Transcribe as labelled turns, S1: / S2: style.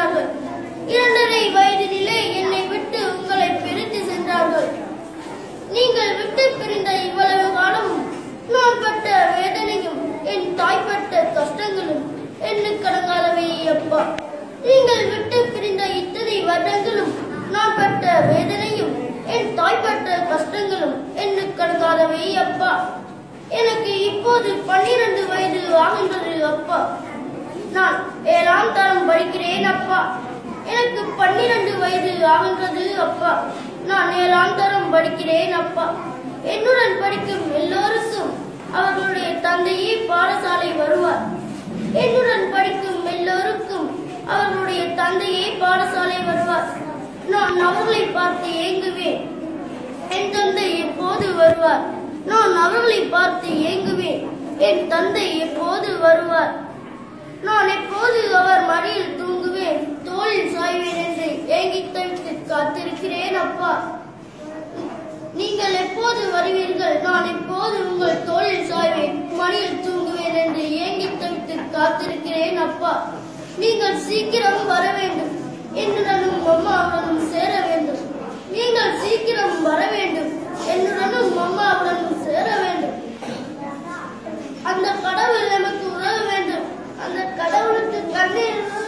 S1: சென்றார்கள் இரண்டரை வயதினிலே என்னை விட்டு உங்களை பிரித்து சென்றார்கள் நீங்கள் விட்டு பிரிந்த இவ்வளவு காலம் நான் பட்ட வேதனையும் என் தாய் பட்ட கஷ்டங்களும் எண்ணுக்கடங்காதவை அப்பா நீங்கள் விட்டு பிரிந்த இத்தனை வருடங்களும் நான் பட்ட வேதனையும் என் தாய் பட்ட கஷ்டங்களும் எண்ணுக்கடங்காதவை அப்பா எனக்கு இப்போது பன்னிரண்டு வயது ஆகின்றது அப்பா நான் ஏழாம் தரம் படிக்கிறேன் அப்பா எனக்கு பன்னிரண்டு வயது ஆகின்றது அப்பா நான் ஏழாம் தரம் படிக்கிறேன் அப்பா என்னுடன் படிக்கும் எல்லோருக்கும் அவர்களுடைய தந்தையே பாடசாலை வருவார் என்னுடன் படிக்கும் எல்லோருக்கும் அவர்களுடைய தந்தையே பாடசாலை வருவார் நான் அவர்களை பார்த்து ஏங்குவேன் என் தந்தை எப்போது வருவார் நான் அவர்களை பார்த்து ஏங்குவேன் என் தந்தை எப்போது வருவார் நான் எப்போது அவர் மடியில் தூங்குவேன் தோளில் சாய்வேன் என்று ஏங்கித் தவித்து காத்திருக்கிறேன் அப்பா நீங்கள் எப்போது வருவீர்கள் நான் எப்போது உங்கள் தோளில் சாய்வேன் மடியில் தூங்குவேன் என்று ஏங்கித் தவித்து காத்திருக்கிறேன் அப்பா நீங்கள் சீக்கிரம் வர வேண்டும் என்னுடனும் அம்மாவுடனும் சேர வேண்டும் நீங்கள் சீக்கிரம் வர வேண்டும் என்னுடனும் அம்மாவுடனும் சேர வேண்டும் அந்த கடவுள் நமக்கு உதவ வேண்டும் அந்த கடவுளுக்கு கண்ணீர்